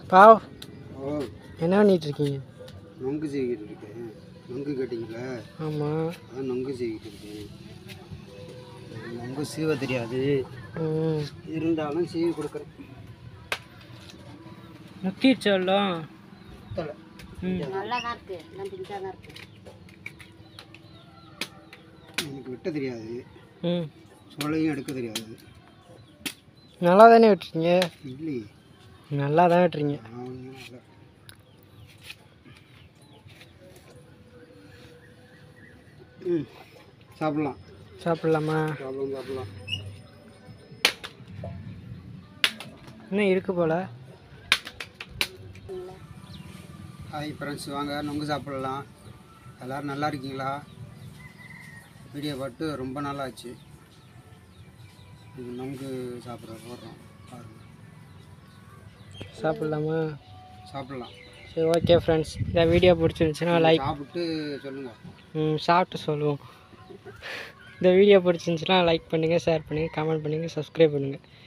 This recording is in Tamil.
பாவ் ஓ என்ன பண்ணிட்டு இருக்கீங்க நொங்கு செய்கிட்டு இருக்கேன் நொங்கு கேட்டிங்களா ஆமாம் அதான் நொங்கு செய்கிட்டு இருக்கேன் நொங்கு சீவ தெரியாது ம் இருந்தாலும் சீவி கொடுக்குறேன் முக்கிச்சோல்லாம் தலை ம் எனக்கு வெட்ட தெரியாது ம் சோளையும் எடுக்க தெரியாது நல்லா தானே வெட்டுறீங்க இல்லையே நல்லா தான் வெட்டுறீங்க நான் ஒண்ணும் இல்ல. ம் சாப்பிட்லாம் சாப்பிட்லாமா சாப்பிடலாம் சாப்பிட்லாம் இன்னும் இருக்கு போல ஹாய் ஃப்ரெண்ட்ஸ் வாங்க நொங்கு சாப்பிடலாம் எல்லோரும் நல்லா இருக்கீங்களா வீடியோ பார்த்து ரொம்ப நாள் ஆச்சு இது நொங்கு சாப்பிட்ற போடுறோம் பாருங்கள் சாப்பிட்லாமா சாப்பிட்லாம் சரி ஓகே ஃப்ரெண்ட்ஸ் இந்த வீடியோ பிடிச்சிருந்துச்சுன்னா லைக் சாப்பிட்டு சொல்லுங்கள் ம் சாப்பிட்டு சொல்லுவோம் இந்த வீடியோ பிடிச்சிருந்துச்சுன்னா லைக் பண்ணுங்கள் ஷேர் பண்ணுங்கள் கமெண்ட் பண்ணுங்கள் சப்ஸ்கிரைப் பண்ணுங்கள்